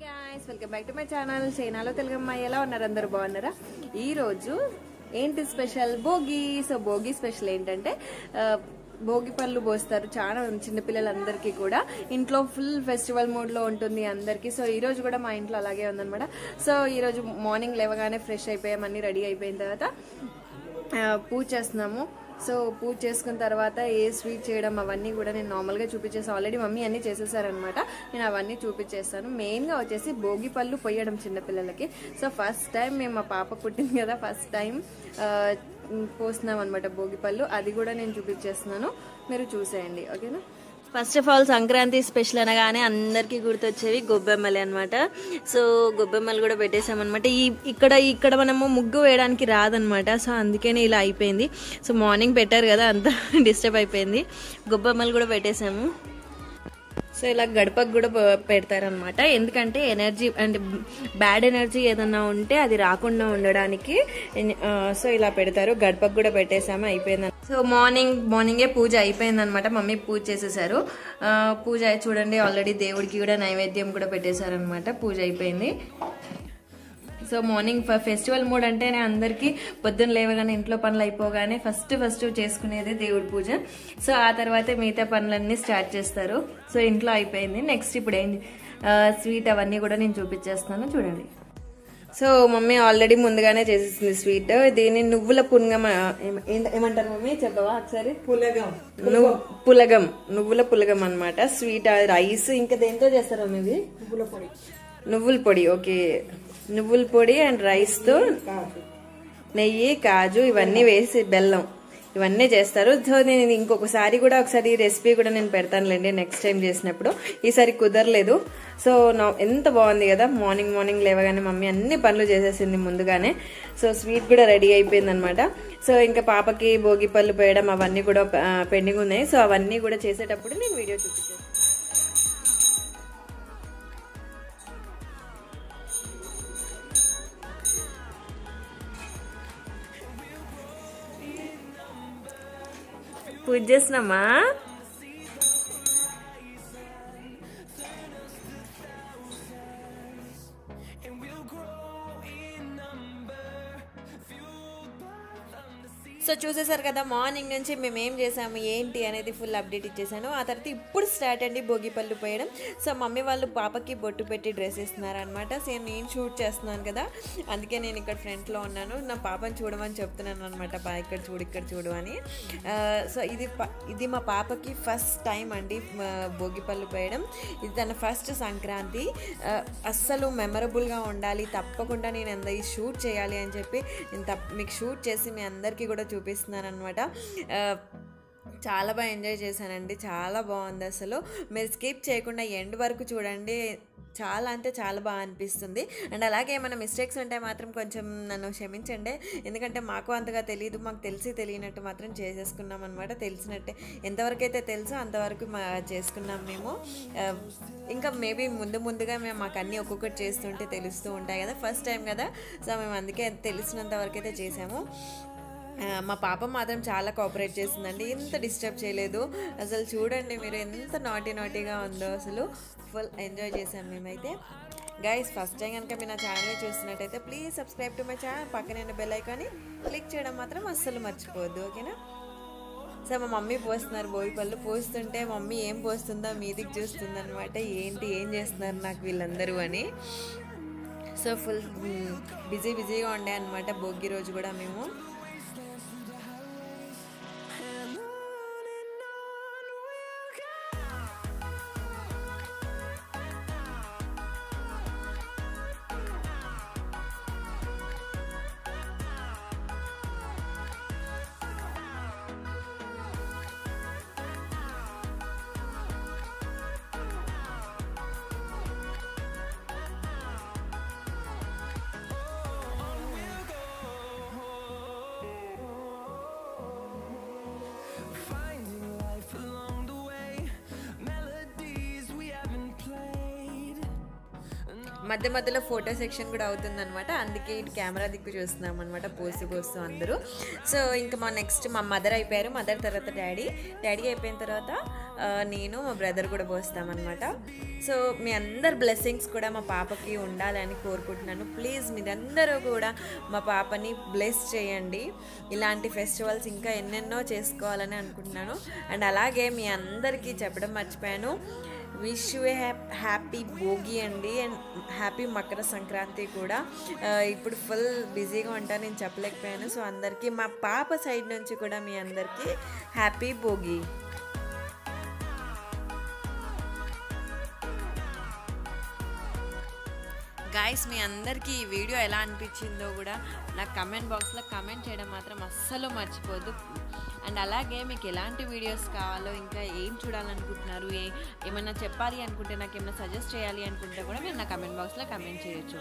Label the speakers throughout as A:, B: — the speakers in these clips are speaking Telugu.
A: Guys welcome back to my channel చైనాలో తెలుగు అమ్మాయి ఎలా ఉన్నారు అందరూ బాగున్నారా ఈ రోజు ఏంటి special Bhogi so Bhogi special ఏంటంటే ఆ, భోగి పళ్ళు పోస్తారు చాలా చిన్నపిల్లలందరికీ కూడా ఇంట్లో ఫుల్ ఫెస్టివల్ మూడ్ లో ఉంటుంది అందరికీ సో ఈ రోజు కూడా మా ఇంట్లో అలాగే ఉందన్నమాట సో ఈ రోజు మార్నింగ్ లేవగానే ఫ్రెష్ అయిపోయాం అన్ని రెడీ అయిపోయిన తర్వాత ఆ, పూజ చేస్తున్నాము సో పూజ చేసుకున్న తర్వాత ఏ స్వీట్ చేయడం అవన్నీ కూడా నేను నార్మల్గా చూపించేసి ఆల్రెడీ మమ్మీ అన్నీ చేసేసారనమాట నేను అవన్నీ చూపించేస్తాను మెయిన్గా వచ్చేసి భోగి పళ్ళు పొయ్యడం చిన్నపిల్లలకి సో ఫస్ట్ టైం మేము మా పాప పుట్టింది కదా ఫస్ట్ టైం పోస్తున్నాం అనమాట భోగి పళ్ళు అది కూడా నేను చూపించేస్తున్నాను మీరు చూసేయండి ఓకేనా
B: first of all Sankranti special అనగానే అందరికీ గుర్తొచ్చేవి గొబ్బెమ్మలే అనమాట సో గొబ్బెమ్మలు కూడా పెట్టేసామన్నమాట ఈ ఇక్కడ ఇక్కడ మనము ముగ్గు వేయడానికి రాదనమాట సో అందుకనే ఇలా అయిపోయింది సో మార్నింగ్ పెట్టారు కదా అంతా డిస్టర్బ్ అయిపోయింది గొబ్బెమ్మలు కూడా పెట్టేసాము సో ఇలా గడపకు కూడా పె- పెడతారనమాట ఎందుకంటే ఎనర్జీ అంటే బ్యాడ్ ఎనర్జీ ఏదన్నా ఉంటే అది రాకుండా ఉండడానికి ఎన్- ఆ, సో ఇలా పెడతారు గడపకు కూడా పెట్టేసాము అయిపోయింది సో మార్నింగ్ మార్నింగే పూజ అయిపోయింది అనమాట మమ్మీ పూజ చేసేసారు ఆ, పూజ అయి చూడండి ఆల్రెడీ దేవుడికి కూడా నైవేద్యం కూడా పెట్టేశారనమాట పూజ అయిపోయింది సో మార్నింగ్ ఫ- ఫెస్టివల్ మూడ్ అంటేనే అందరికీ పొద్దున్న లేవగానే ఇంట్లో పనులు అయిపోగానే ఫస్ట్ ఫస్ట్ చేసుకునేది దేవుడి పూజ సో ఆ తర్వాతే మిగతా పనులన్నీ స్టార్ట్ చేస్తారు సో ఇంట్లో అయిపోయింది నెక్స్ట్ ఇప్పుడు ఏం ఆ, స్వీట్ అవన్నీ కూడా నేను చూపించేస్తాను చూడండి సో మమ్మీ ఆల్రెడీ ముందుగానే చేసేసింది స్వీట్ దీన్ని నువ్వుల పున్గం ఆ, ఏమ- ఏంట- ఏమంటారు మమ్మీ చెప్పవా ఒకసారి పులగం నువ్వు పులగం నువ్వుల పులగం అన్నమాట స్వీట్ రైస్ ఇంకా దేంతో చేస్తారు మమ్మీ ఇది నువ్వుల పొడి ఓకే నువ్వుల పొడి అండ్ రైస్ తో నెయ్యి కాజు ఇవన్నీ వేసి బెల్లం ఇవన్నీ చేస్తారు సో నేను ఇంకొకసారి కూడా ఒకసారి ఈ రెసిపీ కూడా నేను పెడతానులేండి నెక్స్ట్ టైం చేసినప్పుడు ఈసారి కుదరలేదు సో నా ఎంత బాగుంది కదా మార్నింగ్ మార్నింగ్ లేవగానే మమ్మీ అన్ని పనులు చేసేసింది ముందుగానే సో స్వీట్ కూడా రెడీ అయిపోయింది అనమాట సో ఇంకా పాపకి భోగి పళ్ళు పోయడం అవన్నీ కూడా పెండింగ్ ఉన్నాయి సో అవన్నీ కూడా చేసేటప్పుడు నేను వీడియో చూపించాను పూజ చేసినామా సో చూసేసారు కదా మార్నింగ్ నుంచి మేము ఏం చేసాము ఏంటి అనేది ఫుల్ అప్డేట్ ఇచ్చేసాను ఆ తర్వాత ఇప్పుడు స్టార్ట్ అండి భోగి పళ్ళు పోయడం సో మమ్మీ వాళ్ళు పాపకి బొట్టు పెట్టి డ్రెస్ ఇస్తున్నారు అనమాట సో నేను షూట్ చేస్తున్నాను కదా అందుకే నేను ఇక్కడ ఫ్రంట్లో ఉన్నాను నా పాపని చూడమని చెప్తున్నాను అనమాట బా ఇక్కడ చూడు ఇక్కడ చూడు అని ఆ, సో ఇది ప- ఇది మా పాపకి ఫస్ట్ టైం అండి ఆ, భోగి పళ్ళు పోయడం ఇది తన ఫస్ట్ సంక్రాంతి ఆ, అస్సలు మెమరబుల్గా ఉండాలి తప్పకుండా నేను ఎంత ఈ షూట్ చేయాలి అని చెప్పి నేను తప్ప మీకు షూట్ చేసి మీ అందరికీ కూడా చూపిస్తున్నాను అనమాట చాలా బాగా ఎంజాయ్ చేశానండి చాలా బాగుంది అసలు మీరు స్కిప్ చేయకుండా ఎండ్ వరకు చూడండి చాలా అంటే చాలా బాగా అనిపిస్తుంది అండ్ అలాగే ఏమైనా మిస్టేక్స్ ఉంటే మాత్రం కొంచెం నన్ను క్షమించండి ఎందుకంటే మాకు అంతగా తెలియదు మాకు తెలిసి తెలియనట్టు మాత్రం చేసేసుకున్నాం అనమాట తెలిసినట్టే ఎంతవరకు అయితే తెలుసో అంతవరకు మా చేసుకున్నాం మేము ఆ, ఇంకా మేబీ ముందు ముందుగా మేము మాకు అన్నీ ఒక్కొక్కటి చేస్తుంటే తెలుస్తూ ఉంటాయి కదా ఫస్ట్ టైం కదా సో మేము అందుకే తెలిసినంత వరకు అయితే చేసాము ఆ, మా పాప మాత్రం చాలా కోఆపరేట్ చేసిందండి ఎంత డిస్టర్బ్ చేయలేదు అసలు చూడండి మీరు ఎంత నాటీ నాటీగా ఉందో అసలు ఫుల్ ఎంజాయ్ చేసాం మేమైతే గైస్ ఫస్ట్ టైం కనుక మీరు నా ఛానల్ చూస్తున్నట్టయితే please subscribe to my channel పక్కనే ఉన్న బెల్ ఐకాన్ని క్లిక్ చేయడం మాత్రం అస్సలు మర్చిపోవద్దు ఓకేనా సో మా మమ్మీ పోస్తున్నారు బోయి పళ్ళు పోస్తుంటే మమ్మీ ఏం పోస్తుందో మీదికి చూస్తుంది అనమాట ఏంటి ఏం చేస్తున్నారు నాకు వీళ్ళందరూ అని సో ఫుల్ బిజీ బిజీగా ఉండే అనమాట భోగి రోజు కూడా మేము మధ్య మధ్యలో ఫోటో సెక్షన్ కూడా అవుతుంది అనమాట అందుకే ఇటు కెమెరా దిక్కు చూస్తున్నాం అనమాట పోసి పోస్తూ అందరూ సో ఇంకా మా నెక్స్ట్ మా మదర్ అయిపోయారు మదర్ తర్వాత డాడీ డాడీ అయిపోయిన తర్వాత ఆ, నేను మా బ్రదర్ కూడా పోస్తామన్నమాట సో మీ అందరి బ్లెస్సింగ్స్ కూడా మా పాపకి ఉండాలని కోరుకుంటున్నాను ప్లీజ్ మీరందరూ కూడా మా పాపని బ్లెస్ చేయండి ఇలాంటి ఫెస్టివల్స్ ఇంకా ఎన్నెన్నో చేసుకోవాలని అనుకుంటున్నాను అండ్ అలాగే మీ అందరికీ చెప్పడం మర్చిపోయాను విష్ యూ హ్యాపీ భోగి అండి అండ్ హ్యాపీ మకర సంక్రాంతి కూడా ఆ, ఇప్పుడు ఫుల్ బిజీగా ఉంటాను నేను చెప్పలేకపోయాను సో అందరికీ మా పాప సైడ్ నుంచి కూడా మీ అందరికీ హ్యాపీ భోగి గాయస్ మీ అందరికీ ఈ వీడియో ఎలా అనిపించిందో కూడా నాకు కమెంట్ బాక్స్లో కమెంట్ చేయడం మాత్రం అస్సలు మర్చిపోద్దు అండ్ అలాగే మీకు ఎలాంటి వీడియోస్ కావాలో ఇంకా ఏం చూడాలనుకుంటున్నారు ఏ ఏమైనా చెప్పాలి అనుకుంటే నాకు ఏమైనా సజెస్ట్ చేయాలి అనుకుంటే కూడా మీరు నా కమెంట్ బాక్స్లో కమెంట్ చేయొచ్చు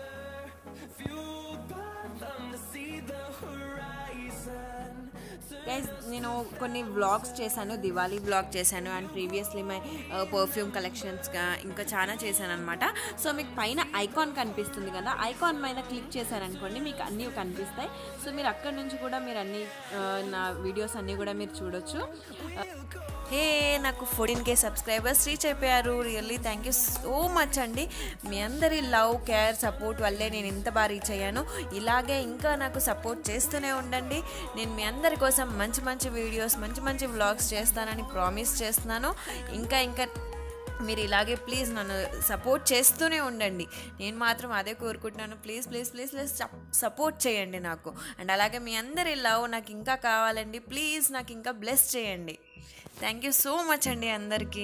B: గైస్ నేను కొన్ని వ్లాగ్స్ చేశాను దివాళీ వ్లాగ్ చేశాను అండ్ ప్రీవియస్లీ మై పర్ఫ్యూమ్ కలెక్షన్స్గా ఇంకా చాలా చేశాను అనమాట సో మీకు పైన ఐకాన్ కనిపిస్తుంది కదా ఐకాన్ పైన క్లిక్ చేశారనుకోండి మీకు అన్నీ కనిపిస్తాయి సో మీరు అక్కడ నుంచి కూడా మీరు అన్ని ఆ, నా వీడియోస్ అన్నీ కూడా మీరు చూడొచ్చు హే నాకు ఫోర్టీన్ కే సబ్స్క్రైబర్స్ రీచ్ అయిపోయారు really thank you so much అండి మీ అందరి లవ్ కేర్ సపోర్ట్ వల్లే నేను ఇంత బాగా రీచ్ అయ్యాను ఇలాగే ఇంకా నాకు సపోర్ట్ చేస్తూనే ఉండండి నేను మీ అందరి కోసం మంచి మంచి వీడియోస్ మంచి మంచి వ్లాగ్స్ చేస్తానని ప్రామిస్ చేస్తున్నాను ఇంకా ఇంకా మీరు ఇలాగే ప్లీజ్ నన్ను సపోర్ట్ చేస్తూనే ఉండండి నేను మాత్రం అదే కోరుకుంటున్నాను please please please please support చేయండి నాకు అండ్ అలాగే మీ అందరి లవ్ నాకు ఇంకా కావాలండి ప్లీజ్ నాకు ఇంకా బ్లెస్ చేయండి థ్యాంక్ యూ సో మచ్ అండి అందరికీ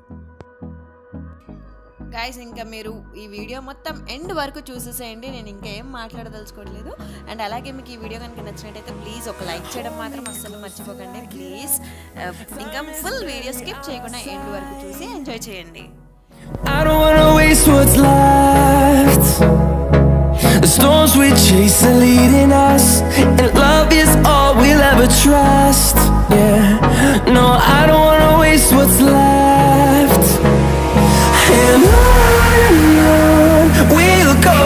B: గాయస్ ఇంకా మీరు ఈ వీడియో మొత్తం ఎండ్ వరకు చూసేసేయండి నేను ఇంకా ఏం మాట్లాడదలుచుకోవట్లేదు అండ్ అలాగే మీకు ఈ వీడియో కనుక నచ్చినట్టయితే ప్లీజ్ ఒక లైక్ చేయడం మాత్రం అస్సలు మర్చిపోకండి ప్లీజ్ ఇంకా ఫుల్ వీడియో స్కిప్ చేయకుండా ఎండ్ వరకు చూసి ఎంజాయ్ చేయండి
C: I don't wanna waste what's left. The storms we chase are leading us, and love is all we'll ever trust. Yeah, no, I don't wanna waste what's left. And on we'll go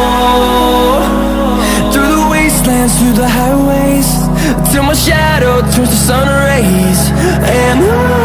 C: through the wastelands, through the highways, till my shadow turns to sun rays. And on